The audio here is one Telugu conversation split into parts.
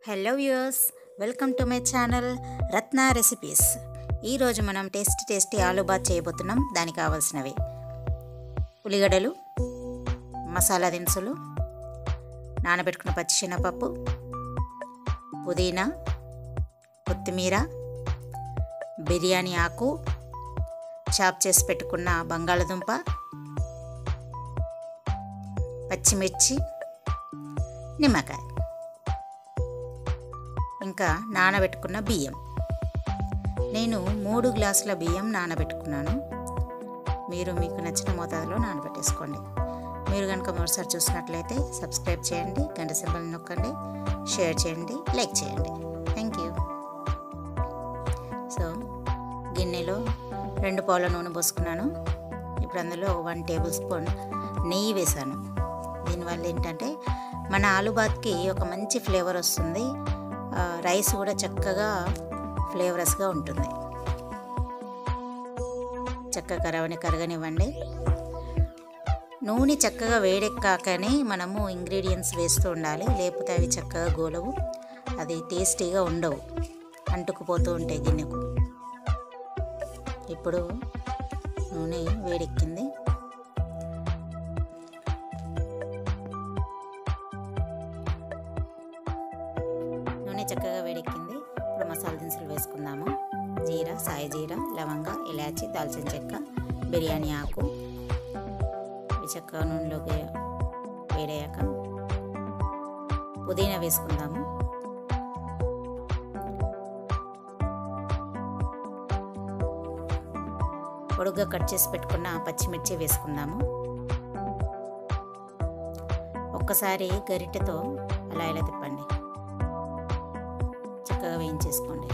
Hello viewers welcome to my channel Ratna recipes ఈరోజు మనం టేస్టీ టేస్టీ ఆలూ బాత్ చేయబోతున్నాం దానికి కావాల్సినవి ఉల్లిగడ్డలు మసాలా దినుసులు నానబెట్టుకున్న పచ్చిశనగపప్పు పుదీనా కొత్తిమీర బిర్యానీ ఆకు చాప్ చేసి పెట్టుకున్న బంగాళదుంప పచ్చిమిర్చి నిమ్మకాయ ఇంకా నానబెట్టుకున్న బియ్యం నేను మూడు గ్లాసుల బియ్యం నానబెట్టుకున్నాను మీరు మీకు నచ్చిన మోతాదులో నానబెట్టేసుకోండి మీరు కనుక మరోసారి చూసినట్లయితే సబ్స్క్రైబ్ చేయండి గంట సింబల్ నొక్కండి షేర్ చేయండి లైక్ చేయండి థ్యాంక్ యూ సో గిన్నెలో రెండు పావుల నూనె పోసుకున్నాను ఇప్పుడు అందులో వన్ టేబుల్ స్పూన్ నెయ్యి వేసాను దీనివల్ల ఏంటంటే మన ఆలు బాత్కి ఒక మంచి ఫ్లేవర్ వస్తుంది ఆ, రైస్ కూడా చక్కగా ఫ్లేవరస్గా ఉంటుంది చక్కగా కరవని కరగనివ్వండి నూనె చక్కగా వేడెక్కాకనే మనము ఇంగ్రీడియంట్స్ వేస్తూ ఉండాలి లేకపోతే అవి చక్కగా గోలవు అది టేస్టీగా ఉండవు అంటుకుపోతూ ఉంటాయి గిన్నెకు ఇప్పుడు నూనె వేడెక్కింది నూనె చక్కగా వేడెక్కింది ఇప్పుడు మసాలా దినుసులు వేసుకుందాము జీరా సాయి జీరా లవంగ ఇలాచి దాల్చిన చెక్క బిర్యానీ ఆకు ఇవి చక్కగా నూనెలోకి వేడయ్యాక పుదీనా వేసుకుందాము పొడుగ్గా కట్ చేసి పెట్టుకున్న పచ్చిమిర్చి వేసుకుందాము ఒక్కసారి గరిటెతో అలా ఇలా తిప్పండి చక్కగా వేయించేసుకోండి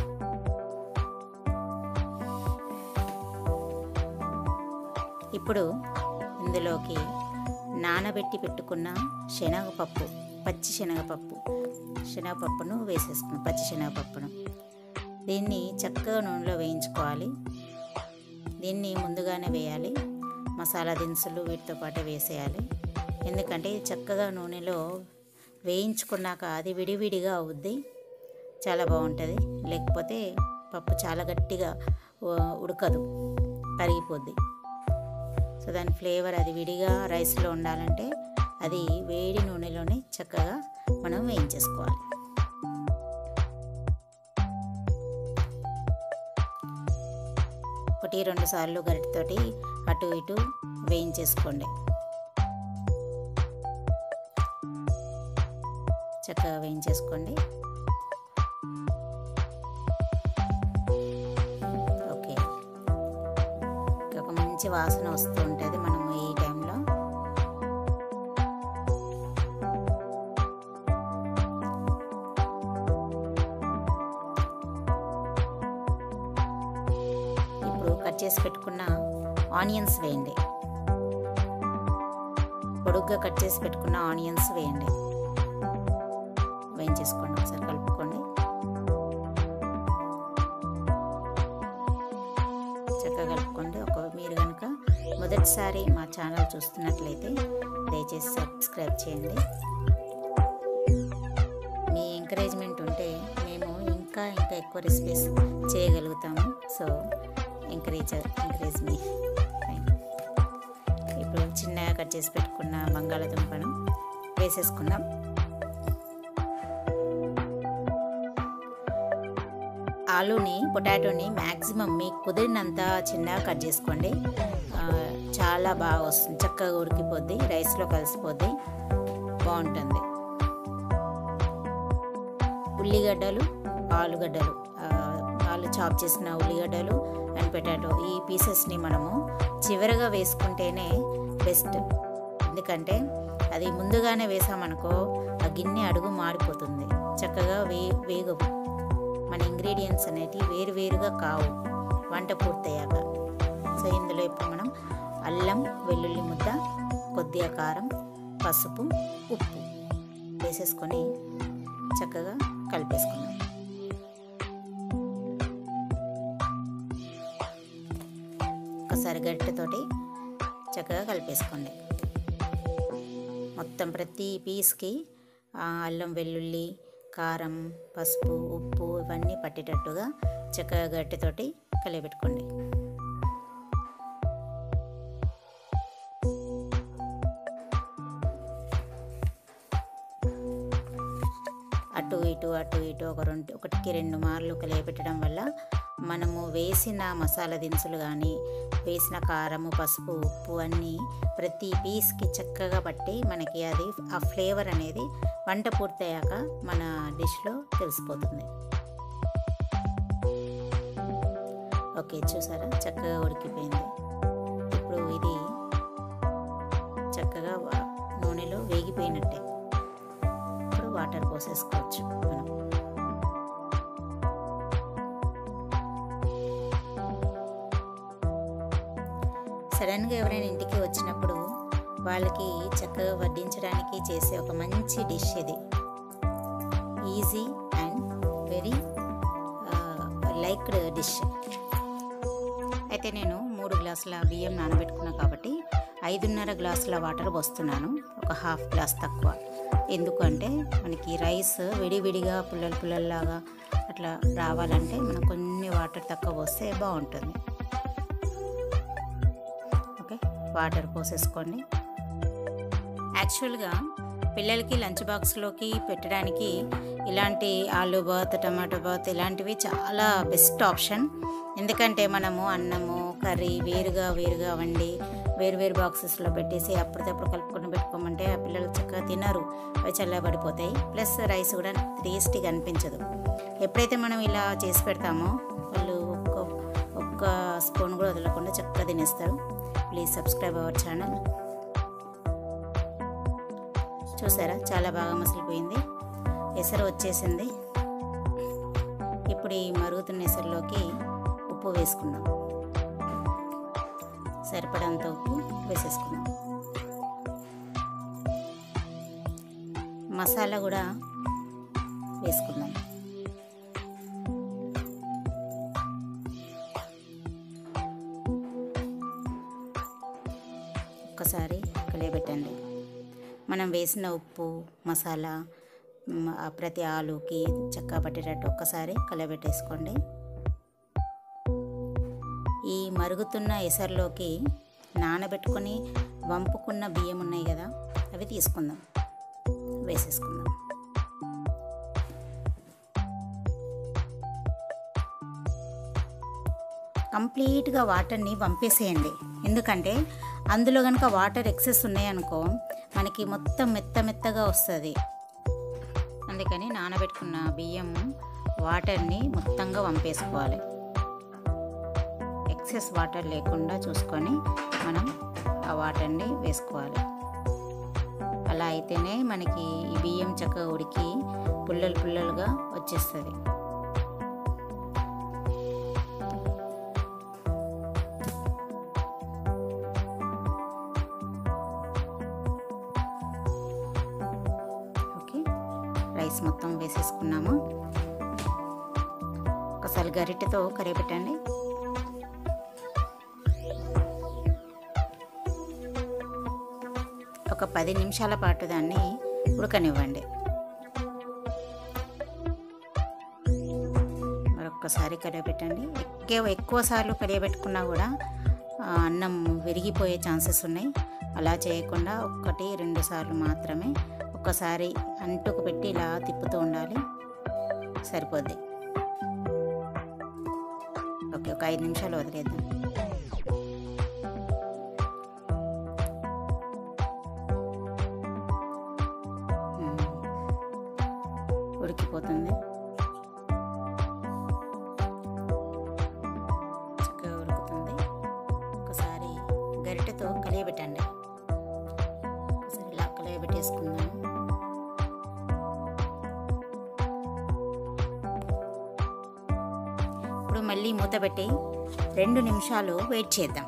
ఇప్పుడు ఇందులోకి నానబెట్టి పెట్టుకున్న శనగపప్పు పచ్చి శనగపప్పు శనగపప్పును వేసేసుకున్నాం పచ్చి శనగపప్పును దీన్ని చక్కగా నూనెలో వేయించుకోవాలి దీన్ని ముందుగానే వేయాలి మసాలా దినుసులు వీటితో పాటు వేసేయాలి ఎందుకంటే ఇది చక్కగా నూనెలో వేయించుకున్నాక అది విడివిడిగా అవుద్ది చాలా బాగుంటుంది లేకపోతే పప్పు చాలా గట్టిగా ఉ- ఉడకదు కరిగిపోద్ది సో దాని ఫ్లేవర్ అది విడిగా రైస్లో ఉండాలంటే అది వేడి నూనెలోనే చక్కగా మనం వేయించేసుకోవాలి ఒకటి రెండు సార్లు గరిటతోటి అటు ఇటు వేయించేసుకోండి చక్కగా వేయించేసుకోండి ఓకే ఒక మంచి వాసన వస్తూ ఉంటుంది మనం ఈ టైంలో ఇప్పుడు కట్ చేసి పెట్టుకున్న ఆనియన్స్ వేయండి పొడుగ్గా కట్ చేసి పెట్టుకున్న ఆనియన్స్ వేయండి వేయించేసుకోండి ఒకసారి కలుపుకోండి చక్కగా కలుపుకోండి ఒక మీరు కనుక మొదటిసారి మా ఛానల్ చూస్తున్నట్లయితే దయచేసి సబ్స్క్రైబ్ చేయండి మీ ఎంకరేజ్మెంట్ ఉంటే మేము ఇంకా ఇంకా ఎక్కువ రెసిపీస్ చేయగలుగుతాము సో ఎంకరేజ్ ఎంకరేజ్ మీ ఇప్పుడు చిన్నగా కట్ చేసి పెట్టుకున్న బంగాళదుంపను వేసేసుకుందాం ఆలూని పొటాటోని మ్యాక్సిమం మీకు కుదిరినంత చిన్నగా కట్ చేసుకోండి ఆ, చాలా బాగా వస్తుంది చక్కగా ఉడికిపోద్ది రైస్లో కలిసిపోద్ది బాగుంటుంది ఉల్లిగడ్డలు ఆలుగడ్డలు ఆ, వాళ్ళు చాప్ చేసిన ఉల్లిగడ్డలు అండ్ పొటాటో ఈ పీసెస్ని మనము చివరగా వేసుకుంటేనే బెస్ట్ ఎందుకంటే అది ముందుగానే వేసామనుకో ఆ గిన్నె అడుగు మాడిపోతుంది చక్కగా వే వేగవు మన ఇంగ్రీడియంట్స్ అనేటివి వేరు వేరుగా కావు వంట పూర్తయ్యాక సో ఇందులో ఇప్పుడు మనం అల్లం వెల్లుల్లి ముద్ద కొద్దిగా కారం పసుపు ఉప్పు వేసేసుకొని చక్కగా కలిపేసుకుందాం ఒకసారి గరిటెతోటి చక్కగా కలిపేసుకోండి మొత్తం ప్రతి పీస్కి ఆ, అల్లం వెల్లుల్లి కారం పసుపు ఉప్పు ఇవన్నీ పట్టేటట్టుగా చక్కగా గట్టితోటి కలియబెట్టుకోండి అటు ఇటు అటు ఇటు ఒక రెండు ఒకటికి రెండు మార్లు కలియబెట్టడం వల్ల మనము వేసిన మసాలా దినుసులు కానీ వేసిన కారము పసుపు ఉప్పు అన్నీ ప్రతి పీస్కి చక్కగా పట్టి మనకి అది ఆ ఫ్లేవర్ అనేది వంట పూర్తయ్యాక మన డిష్లో తెలిసిపోతుంది ఓకే చూసారా చక్కగా ఉడికిపోయింది ఇప్పుడు ఇది చక్కగా వా- నూనెలో వేగిపోయినట్టే ఇప్పుడు వాటర్ పోసేసుకోవచ్చు మనం సడన్గా ఎవరైనా ఇంటికి వచ్చినప్పుడు వాళ్ళకి చక్కగా వడ్డించడానికి చేసే ఒక మంచి డిష్ ఇది easy and very liked dish అయితే నేను మూడు గ్లాసుల బియ్యం నానబెట్టుకున్నా కాబట్టి ఐదున్నర గ్లాసుల వాటర్ పోస్తున్నాను ఒక హాఫ్ గ్లాస్ తక్కువ ఎందుకంటే మనకి రైస్ విడివిడిగా పుల్లలు పుల్లల్లాగా అట్లా రావాలంటే మనం కొన్ని వాటర్ తక్కువ పోస్తే బాగుంటుంది ఓకే వాటర్ పోసేసుకోండి యాక్చువల్గా పిల్లలకి లంచ్ బాక్స్లోకి పెట్టడానికి ఇలాంటి ఆలు బాత్ టమాటో బాత్ ఇలాంటివి చాలా బెస్ట్ ఆప్షన్ ఎందుకంటే మనము అన్నము కర్రీ వేరుగా వేరుగా వండి వేరు వేరు బాక్సెస్లో పెట్టేసి అప్పటికప్పుడు కలుపుకొని పెట్టుకోమంటే ఆ పిల్లలు చక్కగా తినరు అవి చల్లబడిపోతాయి ప్లస్ రైస్ కూడా టేస్టీగా అనిపించదు ఎప్పుడైతే మనం ఇలా చేసి పెడతామో వాళ్ళు ఒక్క ఒక్క స్పూన్ కూడా వదలకుండా చక్కగా తినేస్తారు ప్లీజ్ సబ్స్క్రైబ్ అవర్ ఛానల్ చూసారా చాలా బాగా మసిలిపోయింది ఎసరు వచ్చేసింది ఇప్పుడు ఈ మరుగుతున్న ఎసరులోకి ఉప్పు వేసుకుందాం సరిపడంత ఉప్పు వేసేసుకుందాం మసాలా కూడా వేసుకుందాం ఒక్కసారి కలియబెట్టండి మనం వేసిన ఉప్పు మసాలా మ్, ఆ ప్రతి ఆలుకి చక్కగా పట్టేటట్టు ఒక్కసారి కలబెట్టేసుకోండి ఈ మరుగుతున్న ఎసర్లోకి నానబెట్టుకొని వంపుకున్న బియ్యం ఉన్నాయి కదా అవి తీసుకుందాం వేసేసుకుందాం కంప్లీట్గా వాటర్ని వంపేసేయండి ఎందుకంటే అందులో కనుక వాటర్ ఎక్సెస్ ఉన్నాయనుకో మనకి మొత్తం మెత్త మెత్తగా వస్తుంది అందుకని నానబెట్టుకున్న బియ్యం వాటర్ని మొత్తంగా వంపేసుకోవాలి ఎక్సెస్ వాటర్ లేకుండా చూసుకొని మనం ఆ వాటర్ని వేసుకోవాలి అలా అయితేనే మనకి ఈ బియ్యం చక్కగా ఉడికి పుల్లలు పుల్లలుగా వచ్చేస్తుంది ఓకే రైస్ మొత్తం వేసేసుకున్నాము ఒకసారి గరిటెతో కరిగిపెట్టండి ఒక పది నిమిషాల పాటు దాన్ని ఉడకనివ్వండి మరొక్కసారి కరిగిపెట్టండి ఎక్కువ ఎక్కువ సార్లు కరిగిపెట్టుకున్నా కూడా ఆ, అన్నం విరిగిపోయే ఛాన్సెస్ ఉన్నాయి అలా చేయకుండా ఒక్కటి రెండు సార్లు మాత్రమే ఒక్కసారి అంటుకు పెట్టి ఇలా తిప్పుతూ ఉండాలి సరిపోద్ది ఓకే ఒక ఐదు నిమిషాలు వదిలేద్దాం మ్మ్. ఉడికిపోతుంది చక్కగా ఉడుకుతుంది ఒకసారి గరిటెతో కలియబెట్టండి ఒకసారి ఇలా కలియబెట్టేసుకుందాం ఇప్పుడు మళ్ళీ మూత పెట్టి రెండు నిమిషాలు వెయిట్ చేద్దాం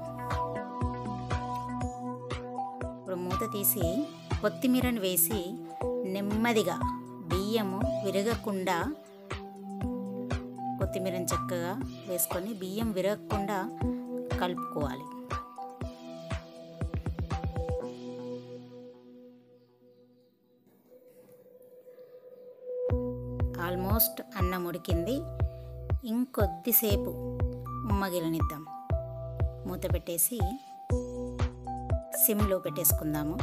ఇప్పుడు మూత తీసి కొత్తిమీరను వేసి నెమ్మదిగా బియ్యము విరగకుండా కొత్తిమీరని చక్కగా వేసుకొని బియ్యం విరగకుండా కలుపుకోవాలి ఆల్మోస్ట్ అన్నం ఉడికింది ఇంకొద్దిసేపు ఉమ్మగిలనిద్దాం మూత పెట్టేసి సిమ్లో పెట్టేసుకుందాము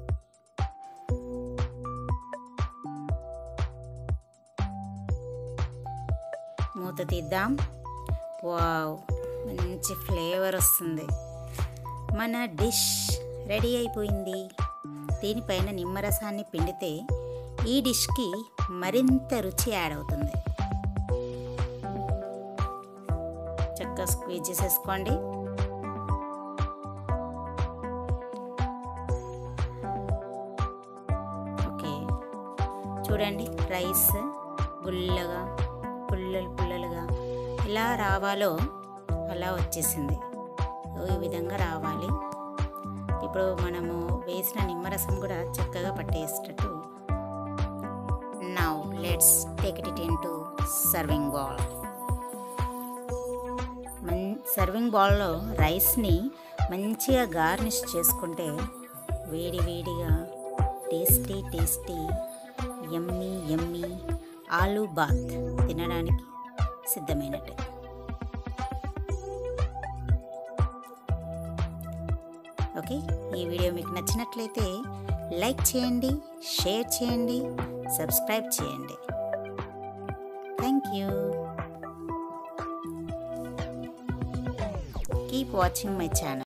మూత తీద్దాం వావ్ మంచి ఫ్లేవర్ వస్తుంది మన డిష్ రెడీ అయిపోయింది దీనిపైన నిమ్మరసాన్ని పిండితే ఈ డిష్కి మరింత రుచి యాడ్ అవుతుంది చక్కగా స్క్వీజ్ చేసేసుకోండి ఓకే చూడండి రైస్ గుల్లగా పుల్లలు పుల్లలుగా ఎలా రావాలో అలా వచ్చేసింది ఈ విధంగా రావాలి ఇప్పుడు మనము వేసిన నిమ్మరసం కూడా చక్కగా పట్టేసేటట్టు now let's take it into serving bowl మన్ సర్వింగ్ బాల్లో రైస్ని మంచిగా గార్నిష్ చేసుకుంటే వేడి వేడిగా tasty tasty yummy yummy aloo bath తినడానికి సిద్ధమైనట్టే ఓకే ఈ వీడియో మీకు నచ్చినట్లయితే లైక్ చేయండి షేర్ చేయండి సబ్స్క్రైబ్ చేయండి thank you keep watching my channel